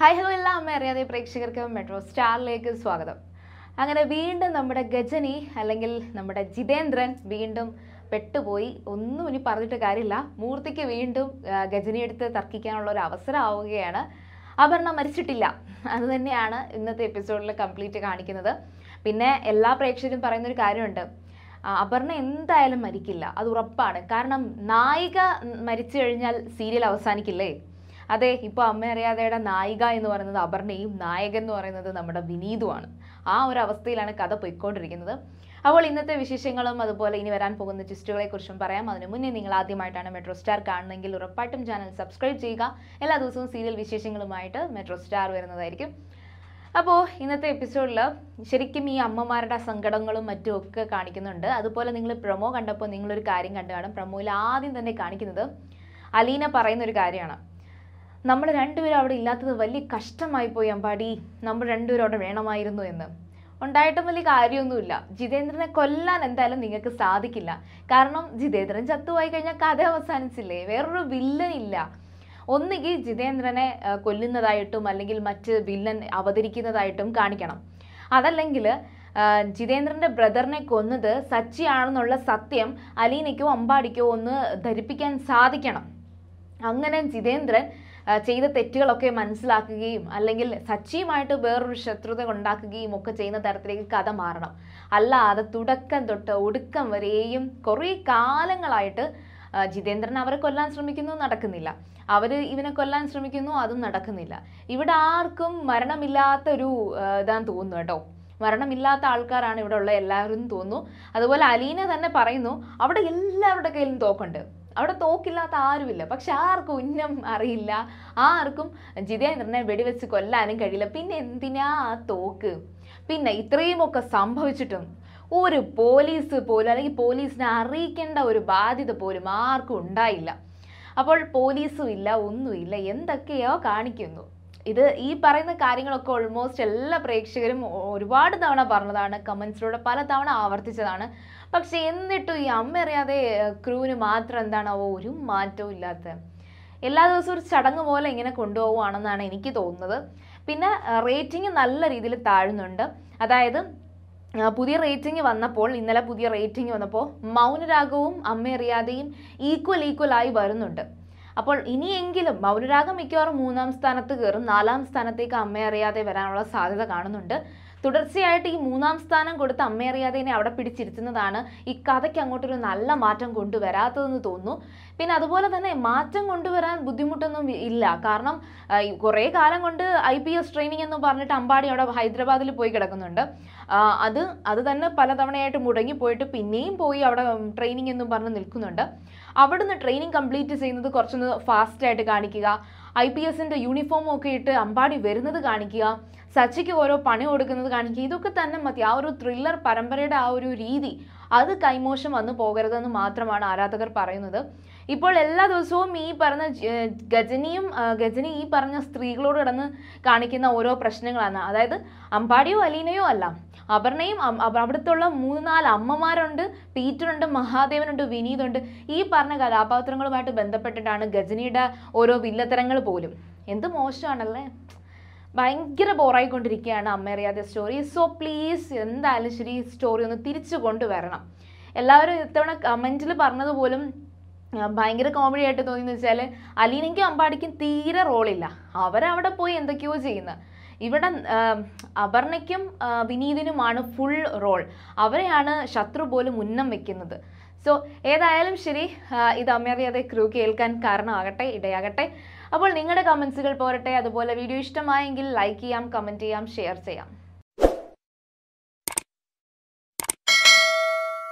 hi hello എല്ലാ അമ്മ അറിയാതെ പ്രേക്ഷകർക്ക് മെട്രോ സ്റ്റാറിലേക്ക് സ്വാഗതം അങ്ങനെ വീണ്ടും നമ്മുടെ ഗജനി അല്ലെങ്കിൽ നമ്മുടെ ജിതേന്ദ്രൻ വീണ്ടും പെട്ടുപോയി ഒന്നും ഇനി പറഞ്ഞിട്ട് കാര്യമില്ല മൂർത്തിക്ക് വീണ്ടും ആ, ഗജനി എടുത്ത് തർക്കിക്കാനുള്ള ഒരു അവസരം ആവുകയാണ് അപർണ മരിച്ചിട്ടില്ല അത് തന്നെയാണ് ഇന്നത്തെ എപ്പിസോഡിൽ കംപ്ലീറ്റ് കാണിക്കുന്നത് പിന്നെ എല്ലാ പ്രേക്ഷകരും പറയുന്ന ഒരു കാര്യമുണ്ട് ആ, അപർണ എന്തായാലും മരിക്കില്ല അത് ഉറപ്പാണ് കാരണം നായിക മരിച്ചു കഴിഞ്ഞാൽ സീരിയൽ അവസാനിക്കില്ലേ അതെ ഇപ്പോൾ അമ്മ അറിയാതെയുടെ നായിക എന്ന് പറയുന്നത് അപർണയും നായകൻ എന്ന് പറയുന്നത് നമ്മുടെ വിനീതുമാണ് ആ ഒരു അവസ്ഥയിലാണ് കഥ പോയിക്കൊണ്ടിരിക്കുന്നത് അപ്പോൾ ഇന്നത്തെ വിശേഷങ്ങളും അതുപോലെ ഇനി വരാൻ പോകുന്ന ട്വിസ്റ്റുകളെ കുറിച്ചും പറയാം അതിനു മുന്നേ നിങ്ങൾ ആദ്യമായിട്ടാണ് മെട്രോ സ്റ്റാർ കാണുന്നതെങ്കിൽ ഉറപ്പായിട്ടും ചാനൽ സബ്സ്ക്രൈബ് ചെയ്യുക എല്ലാ ദിവസവും സീരിയൽ വിശേഷങ്ങളുമായിട്ട് മെട്രോ സ്റ്റാർ വരുന്നതായിരിക്കും അപ്പോൾ ഇന്നത്തെ എപ്പിസോഡിൽ ശരിക്കും ഈ അമ്മമാരുടെ സങ്കടങ്ങളും മറ്റും ഒക്കെ കാണിക്കുന്നുണ്ട് അതുപോലെ നിങ്ങൾ പ്രൊമോ കണ്ടപ്പോൾ നിങ്ങളൊരു കാര്യം കണ്ടു കാണും പ്രൊമോയിൽ ആദ്യം തന്നെ കാണിക്കുന്നത് അലീന പറയുന്ന ഒരു കാര്യമാണ് നമ്മൾ രണ്ടുപേരും അവിടെ ഇല്ലാത്തത് വലിയ കഷ്ടമായി പോയി അമ്പാടി നമ്മൾ രണ്ടുപേരും അവിടെ വേണമായിരുന്നു എന്ന് ഉണ്ടായിട്ടും വലിയ കാര്യമൊന്നുമില്ല ജിതേന്ദ്രനെ കൊല്ലാൻ എന്തായാലും നിങ്ങൾക്ക് സാധിക്കില്ല കാരണം ജിതേന്ദ്രൻ ചത്തുപോയി കഴിഞ്ഞാൽ കഥ അവസാനിച്ചില്ലേ വേറൊരു വില്ലൻ ഇല്ല ഒന്നുകിൽ ജിതേന്ദ്രനെ ആ, കൊല്ലുന്നതായിട്ടും അല്ലെങ്കിൽ മറ്റ് വില്ലൻ അവതരിക്കുന്നതായിട്ടും കാണിക്കണം അതല്ലെങ്കിൽ ആ, ജിതേന്ദ്രന്റെ ബ്രദറിനെ കൊന്നത് സച്ചിയാണെന്നുള്ള സത്യം അലീനയ്ക്കോ അമ്പാടിക്കോ ഒന്ന് ധരിപ്പിക്കാൻ സാധിക്കണം അങ്ങനെ ജിതേന്ദ്രൻ ആ, ചെയ്ത തെറ്റുകളൊക്കെ മനസ്സിലാക്കുകയും അല്ലെങ്കിൽ സച്ചിയുമായിട്ട് വേറൊരു ശത്രുത ഉണ്ടാക്കുകയും ഒക്കെ ചെയ്യുന്ന തരത്തിലേക്ക് കഥ മാറണം അല്ലാതെ തുടക്കം തൊട്ട് ഒടുക്കം വരെയും കുറേ കാലങ്ങളായിട്ട് ആ, ജിതേന്ദ്രൻ അവരെ കൊല്ലാൻ ശ്രമിക്കുന്നു നടക്കുന്നില്ല അവർ ഇവനെ കൊല്ലാൻ ശ്രമിക്കുന്നു അതും നടക്കുന്നില്ല ഇവിടെ ആർക്കും മരണമില്ലാത്ത ഒരു ആ, ഇതാന്ന് തോന്നുന്നു കേട്ടോ മരണമില്ലാത്ത ആൾക്കാരാണ് ഇവിടെ ഉള്ള എല്ലാവരും എന്ന് തോന്നുന്നു അതുപോലെ അലീന തന്നെ പറയുന്നു അവിടെ എല്ലാവരുടെ കയ്യിലും തോക്കുണ്ട് അവിടെ തോക്കില്ലാത്ത ആരുമില്ല പക്ഷെ ആർക്കും ഉന്നം അറിയില്ല ആർക്കും ജിതേന്ദ്രനെ വെടിവെച്ച് കൊല്ലാനും കഴിയില്ല പിന്നെ എന്തിനാ ആ തോക്ക് പിന്നെ ഇത്രയുമൊക്കെ സംഭവിച്ചിട്ടും ഒരു പോലീസ് പോലും അല്ലെങ്കിൽ പോലീസിനെ അറിയിക്കേണ്ട ഒരു ബാധ്യത പോലും ആർക്കും ഉണ്ടായില്ല അപ്പോൾ പോലീസും ഇല്ല ഒന്നുമില്ല എന്തൊക്കെയോ കാണിക്കുന്നു ഇത് ഈ പറയുന്ന കാര്യങ്ങളൊക്കെ ഓൾമോസ്റ്റ് എല്ലാ പ്രേക്ഷകരും ഒ- ഒരുപാട് തവണ പറഞ്ഞതാണ് കമൻസിലൂടെ പല തവണ ആവർത്തിച്ചതാണ് പക്ഷെ എന്നിട്ടും ഈ അമ്മ അറിയാതെ ക്രൂവിന് മാത്രം എന്താണാവോ ഒരു മാറ്റവും ഇല്ലാത്ത എല്ലാ ദിവസവും ഒരു ചടങ്ങ് പോലെ ഇങ്ങനെ കൊണ്ടുപോവുകയാണെന്നാണ് എനിക്ക് തോന്നുന്നത് പിന്നെ റേറ്റിംഗ് നല്ല രീതിയിൽ താഴുന്നുണ്ട് അതായത് ആ, പുതിയ റേറ്റിംഗ് വന്നപ്പോൾ ഇന്നലെ പുതിയ റേറ്റിംഗ് വന്നപ്പോൾ മൗനരാഗവും അമ്മയറിയാതെയും ഈക്വൽ ഈക്വൽ ആയി വരുന്നുണ്ട് അപ്പോൾ ഇനിയെങ്കിലും മൗനരാഗം മിക്കവാറും മൂന്നാം സ്ഥാനത്ത് കയറും നാലാം സ്ഥാനത്തേക്ക് അമ്മയറിയാതെ വരാനുള്ള സാധ്യത കാണുന്നുണ്ട് തുടർച്ചയായിട്ട് ഈ മൂന്നാം സ്ഥാനം കൊടുത്ത് അമ്മയറിയാതെനെ അവിടെ പിടിച്ചിരുത്തുന്നതാണ് ഈ കഥയ്ക്ക് അങ്ങോട്ടൊരു നല്ല മാറ്റം കൊണ്ടുവരാത്തതെന്ന് തോന്നുന്നു പിന്നെ അതുപോലെ തന്നെ മാറ്റം കൊണ്ടുവരാൻ ബുദ്ധിമുട്ടൊന്നും ഇല്ല കാരണം ആ, ഈ കുറേ കാലം കൊണ്ട് ഐ പി എസ് ട്രെയിനിങ് എന്ന് പറഞ്ഞിട്ട് അമ്പാടി അവിടെ ഹൈദരാബാദിൽ പോയി കിടക്കുന്നുണ്ട് ആ, അത് അത് തന്നെ പലതവണയായിട്ട് മുടങ്ങി പോയിട്ട് പിന്നെയും പോയി അവിടെ ട്രെയിനിങ് എന്നും പറഞ്ഞ് നിൽക്കുന്നുണ്ട് അവിടുന്ന് ട്രെയിനിങ് കംപ്ലീറ്റ് ചെയ്യുന്നത് കുറച്ചൊന്ന് ഫാസ്റ്റ് ആയിട്ട് കാണിക്കുക ഐ പി എസിൻ്റെ യൂണിഫോം ഒക്കെ ഇട്ട് അമ്പാടി വരുന്നത് കാണിക്കുക സച്ചിക്ക് ഓരോ പണി കൊടുക്കുന്നത് കാണിക്കുക ഇതൊക്കെ തന്നെ മതി ആ ഒരു ത്രില്ലർ പരമ്പരയുടെ ആ ഒരു രീതി അത് കൈമോശം വന്നു പോകരുതെന്ന് മാത്രമാണ് ആരാധകർ പറയുന്നത് ഇപ്പോൾ എല്ലാ ദിവസവും ഈ പറഞ്ഞ ജ- ഏർ ഗജനിയും ആ, ഗജനി ഈ പറഞ്ഞ സ്ത്രീകളോട് കിടന്ന് കാണിക്കുന്ന ഓരോ പ്രശ്നങ്ങളാണ് അതായത് അമ്പാടിയോ അലീനയോ അല്ല അപർണയും അം- അവ- അവിടുത്തുള്ള മൂന്ന് നാല് അമ്മമാരുണ്ട് പീറ്ററുണ്ട് മഹാദേവനുണ്ട് വിനീതുണ്ട് ഈ പറഞ്ഞ കഥാപാത്രങ്ങളുമായിട്ട് ബന്ധപ്പെട്ടിട്ടാണ് ഗജനിയുടെ ഓരോ വില്ലത്തരങ്ങൾ പോലും എന്ത് മോശമാണല്ലേ ഭയങ്കര ബോറായിക്കൊണ്ടിരിക്കുകയാണ് അമ്മ അറിയാതെ സ്റ്റോറി സോ പ്ലീസ് എന്തായാലും ശരി ഈ സ്റ്റോറി ഒന്ന് തിരിച്ചു കൊണ്ടുവരണം എല്ലാവരും ഇത്തവണ കമൻറ്റിൽ പറഞ്ഞതുപോലും ആ, ഭയങ്കര കോമഡി ആയിട്ട് തോന്നിയെന്ന് വെച്ചാൽ അലീനയ്ക്കും അമ്പാടിക്കും തീരെ റോളില്ല അവരവിടെ പോയി എന്തൊക്കെയോ ചെയ്യുന്നത് ഇവിടെ ആ, അപർണയ്ക്കും ആ, വിനീതിനുമാണ് ഫുൾ റോൾ അവരെയാണ് ശത്രു പോലും ഉന്നം വെക്കുന്നത് സോ ഏതായാലും ശരി ആ, ഇത് അമ്മയറിയാതെ ക്രൂ കേൾക്കാൻ കാരണമാകട്ടെ ഇടയാകട്ടെ അപ്പോൾ നിങ്ങളുടെ കമൻസുകൾ പോരട്ടെ അതുപോലെ വീഡിയോ ഇഷ്ടമായെങ്കിൽ ലൈക്ക് ചെയ്യാം കമൻറ്റ് ചെയ്യാം ഷെയർ ചെയ്യാം